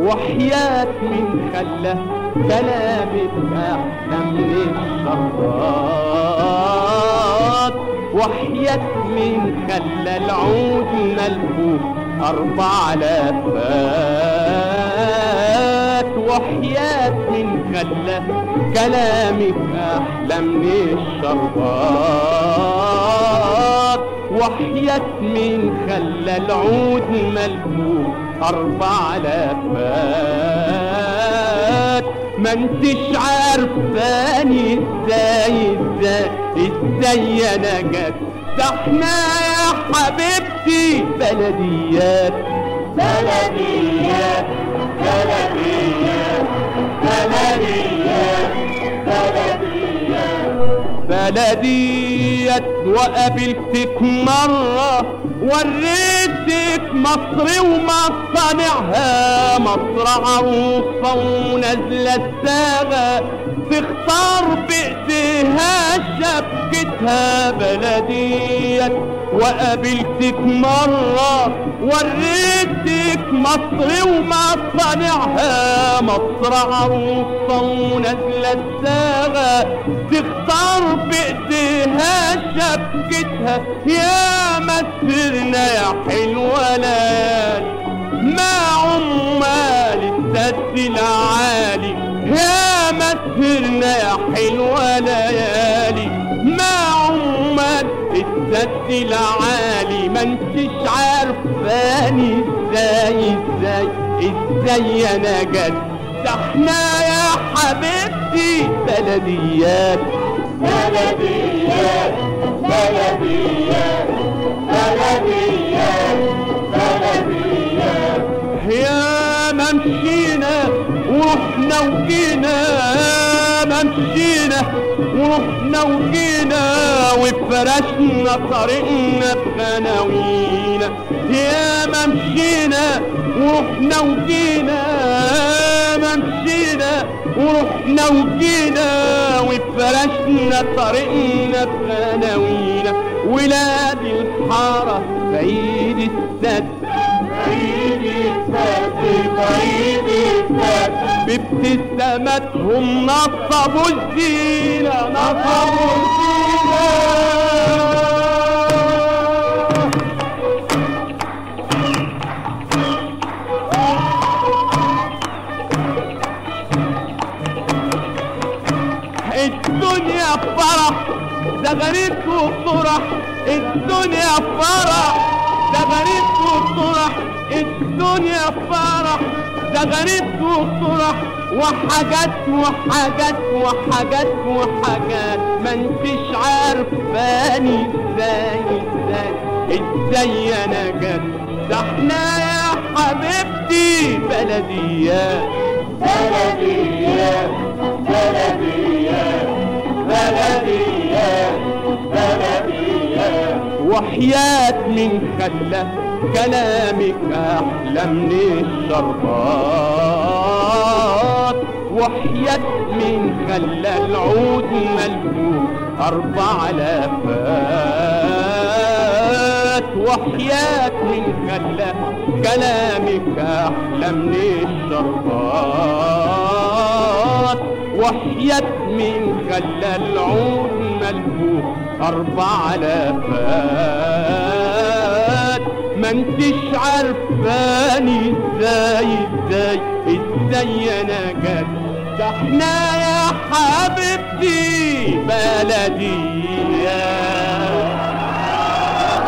وحياة من خلى كلامك أحلى من الشربات وحياة من خلى العود ملفوف أربع لفات وحياة من خلى كلامك أحلى من الشربات وحياة من خلى العود ملفوف أربع لفات ما انتش عارفاني ازاي ازاي ازاي انا جت ده احنا يا حبيبتي بلديات بلديات بلديات بلديات بلديات بلديات وقابلتك مرة وريتك مصر ومصانعها مصر عروسة ونازلة الساغة تختار بإيديها شبكتها بلديات وقابلتك مرة وريتك مصر ومصانعها مصر عروسة ونازلة الساغة تختار بإيديها شبكتها يا مسرنا يا حلوة ليالي ما عمال السد العالي يا مسرنا يا حلوة ليالي ما عمال السد العالي ما انتش عارفاني ازاي ازاي ازاي انا جد ده احنا يا حبيبتي بلديات بلديات بلديات بلديات بلديات يا ما مشينا ورحنا وجينا يا ما مشينا ورحنا وجينا وفرشنا طريقنا بخناوينا يا ما مشينا ورحنا وجينا يا ما مشينا ورحنا وجينا وفرشنا طريقنا بخناوينا ولاد الحارة بعيد السد بعيد السد بعيد السد بابتساماتهم نصبوا الزينة نصبوا الزينة الدنيا فرح ده غريب وفرح الدنيا فرح ده غريب وفرح الدنيا فرح ده غريب وفرح وحاجات وحاجات وحاجات وحاجات ما انتش عارفاني ازاي ازاي ازاي انا جت ده احنا يا حبيبتي بلديات بلديات بلديات بلديات بلديات وحياة من خلى كلامك أحلى من الشربات وحياة من خلى العود ملفوف أربع لفات وحياة من خلى كلامك أحلى من الشربات وحياة من خلى العود ملفوف أربع لفات ما انتش عارفاني ازاي ازاي ازاي انا جت ده احنا يا حبيبتي بلدي